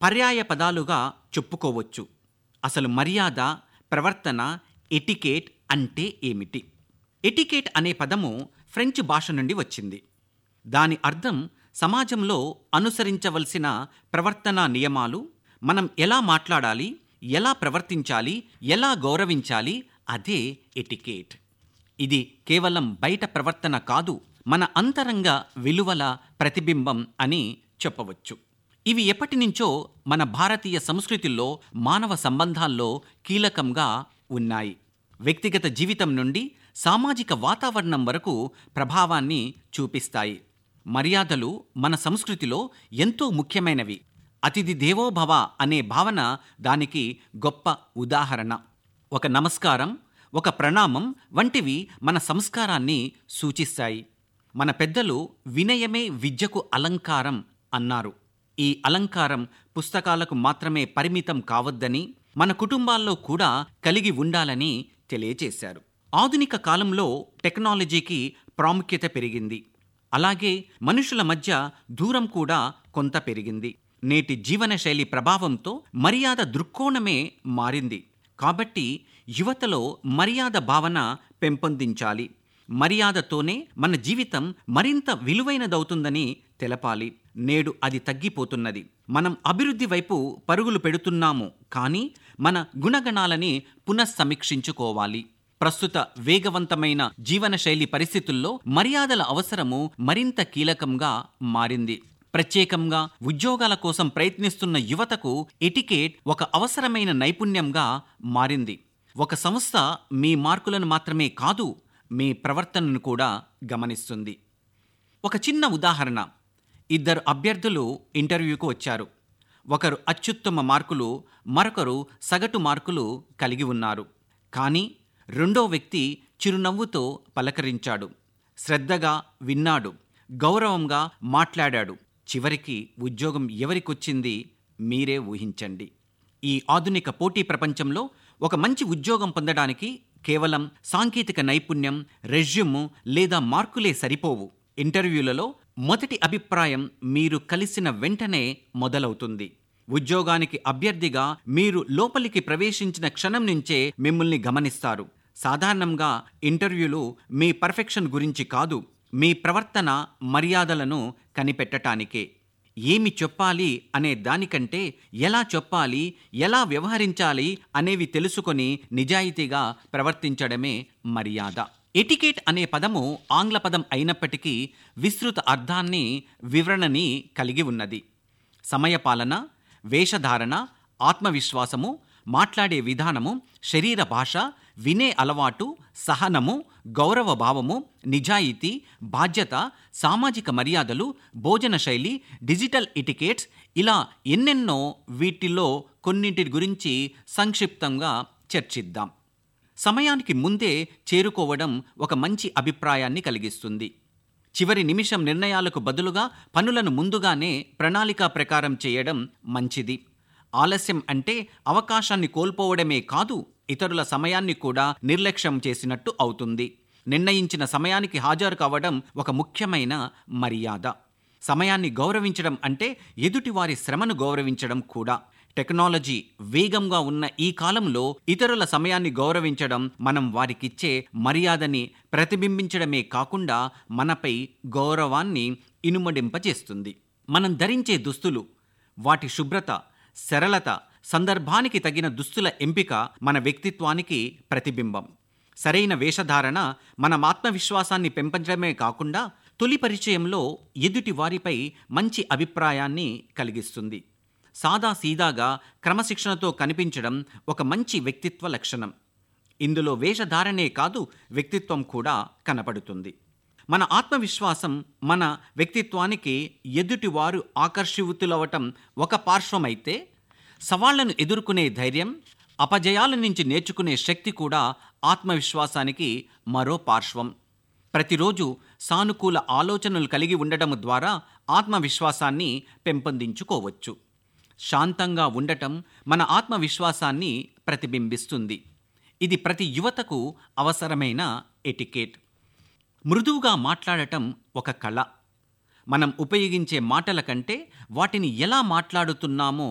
పర్యాయ పదాలుగా చెప్పుకోవచ్చు అసలు మర్యాద ప్రవర్తన ఎటికేట్ అంటే ఏమిటి ఎటికేట్ అనే పదము ఫ్రెంచ్ భాష నుండి వచ్చింది దాని అర్థం సమాజంలో అనుసరించవలసిన ప్రవర్తనా నియమాలు మనం ఎలా మాట్లాడాలి ఎలా ప్రవర్తించాలి ఎలా గౌరవించాలి అదే ఎటికేట్ ఇది కేవలం బయట ప్రవర్తన కాదు మన అంతరంగ విలువల ప్రతిబింబం అని చెప్పవచ్చు ఇవి ఎప్పటి నుంచో మన భారతీయ సంస్కృతిలో మానవ సంబంధాల్లో కీలకంగా ఉన్నాయి వ్యక్తిగత జీవితం నుండి సామాజిక వాతావరణం వరకు ప్రభావాన్ని చూపిస్తాయి మర్యాదలు మన సంస్కృతిలో ఎంతో ముఖ్యమైనవి అతిథి దేవోభవ అనే భావన దానికి గొప్ప ఉదాహరణ ఒక నమస్కారం ఒక ప్రణామం వంటివి మన సంస్కారాన్ని సూచిస్తాయి మన పెద్దలు వినయమే విద్యకు అలంకారం అన్నారు ఈ అలంకారం పుస్తకాలకు మాత్రమే పరిమితం కావద్దని మన కుటుంబాల్లో కూడా కలిగి ఉండాలని తెలియజేశారు ఆధునిక కాలంలో టెక్నాలజీకి ప్రాముఖ్యత పెరిగింది అలాగే మనుషుల మధ్య దూరం కూడా కొంత పెరిగింది నేటి జీవనశైలి ప్రభావంతో మర్యాద దృక్కోణమే మారింది కాబట్టి యువతలో మర్యాద భావన పెంపొందించాలి మర్యాదతోనే మన జీవితం మరింత విలువైనదవుతుందని తెలపాలి నేడు అది తగ్గిపోతున్నది మనం అభివృద్ధి వైపు పరుగులు పెడుతున్నాము కానీ మన గుణగణాలని పునఃసమీక్షించుకోవాలి ప్రస్తుత వేగవంతమైన జీవనశైలి పరిస్థితుల్లో మర్యాదల అవసరము మరింత కీలకంగా మారింది ప్రత్యేకంగా ఉద్యోగాల కోసం ప్రయత్నిస్తున్న యువతకు ఎటికేట్ ఒక అవసరమైన నైపుణ్యంగా మారింది ఒక సంస్థ మీ మార్కులను మాత్రమే కాదు మీ ప్రవర్తనను కూడా గమనిస్తుంది ఒక చిన్న ఉదాహరణ ఇద్దరు అభ్యర్థులు ఇంటర్వ్యూకు వచ్చారు ఒకరు అత్యుత్తమ మార్కులు మరొకరు సగటు మార్కులు కలిగి ఉన్నారు కానీ రెండో వ్యక్తి చిరునవ్వుతో పలకరించాడు శ్రద్ధగా విన్నాడు గౌరవంగా మాట్లాడాడు చివరికి ఉద్యోగం ఎవరికొచ్చింది మీరే ఊహించండి ఈ ఆధునిక పోటీ ప్రపంచంలో ఒక మంచి ఉద్యోగం పొందడానికి కేవలం సాంకేతిక నైపుణ్యం రెజ్యూమ్ లేదా మార్కులే సరిపోవు ఇంటర్వ్యూలలో మొదటి అభిప్రాయం మీరు కలిసిన వెంటనే మొదలవుతుంది ఉద్యోగానికి అభ్యర్థిగా మీరు లోపలికి ప్రవేశించిన క్షణం నుంచే మిమ్మల్ని గమనిస్తారు సాధారణంగా ఇంటర్వ్యూలు మీ పర్ఫెక్షన్ గురించి కాదు మీ ప్రవర్తన మర్యాదలను కనిపెట్టటానికే ఏమి చెప్పాలి అనే దానికంటే ఎలా చెప్పాలి ఎలా వ్యవహరించాలి అనేవి తెలుసుకొని నిజాయితీగా ప్రవర్తించడమే మర్యాద ఎటికేట్ అనే పదము ఆంగ్ల పదం అయినప్పటికీ విస్తృత అర్థాన్ని వివరణని కలిగి ఉన్నది సమయపాలన వేషధారణ ఆత్మవిశ్వాసము మాట్లాడే విధానము శరీర భాష వినే అలవాటు సహనము గౌరవ భావము నిజాయితీ బాధ్యత సామాజిక మర్యాదలు భోజన శైలి డిజిటల్ ఇటికేట్స్ ఇలా ఎన్నెన్నో వీటిల్లో కొన్నింటి గురించి సంక్షిప్తంగా చర్చిద్దాం సమయానికి ముందే చేరుకోవడం ఒక మంచి అభిప్రాయాన్ని కలిగిస్తుంది చివరి నిమిషం నిర్ణయాలకు బదులుగా పనులను ముందుగానే ప్రణాళిక ప్రకారం చేయడం మంచిది ఆలస్యం అంటే అవకాశాన్ని కోల్పోవడమే కాదు ఇతరుల సమయాన్ని కూడా నిర్లక్ష్యం చేసినట్టు అవుతుంది నిర్ణయించిన సమయానికి హాజరు కావడం ఒక ముఖ్యమైన మర్యాద సమయాన్ని గౌరవించడం అంటే ఎదుటివారి శ్రమను గౌరవించడం కూడా టెక్నాలజీ వేగంగా ఉన్న ఈ కాలంలో ఇతరుల సమయాన్ని గౌరవించడం మనం వారికిచ్చే మర్యాదని ప్రతిబింబించడమే కాకుండా మనపై గౌరవాన్ని ఇనుమడింపజేస్తుంది మనం ధరించే దుస్తులు వాటి శుభ్రత సరళత సందర్భానికి తగిన దుస్తుల ఎంపిక మన వ్యక్తిత్వానికి ప్రతిబింబం సరైన వేషధారణ మన ఆత్మవిశ్వాసాన్ని పెంపంచడమే కాకుండా తొలి పరిచయంలో ఎదుటి వారిపై మంచి అభిప్రాయాన్ని కలిగిస్తుంది సాదా సీదాగా క్రమశిక్షణతో కనిపించడం ఒక మంచి వ్యక్తిత్వ లక్షణం ఇందులో వేషధారణే కాదు వ్యక్తిత్వం కూడా కనపడుతుంది మన ఆత్మవిశ్వాసం మన వ్యక్తిత్వానికి ఎదుటివారు ఆకర్షితులవటం ఒక పార్శ్వమైతే సవాళ్లను ఎదుర్కొనే ధైర్యం అపజయాల నుంచి నేర్చుకునే శక్తి కూడా ఆత్మవిశ్వాసానికి మరో పార్శ్వం ప్రతిరోజు సానుకూల ఆలోచనలు కలిగి ఉండటం ద్వారా ఆత్మవిశ్వాసాన్ని పెంపొందించుకోవచ్చు శాంతంగా ఉండటం మన ఆత్మవిశ్వాసాన్ని ప్రతిబింబిస్తుంది ఇది ప్రతి యువతకు అవసరమైన ఎటికేట్ మృదువుగా మాట్లాడటం ఒక కళ మనం ఉపయోగించే మాటల కంటే వాటిని ఎలా మాట్లాడుతున్నామో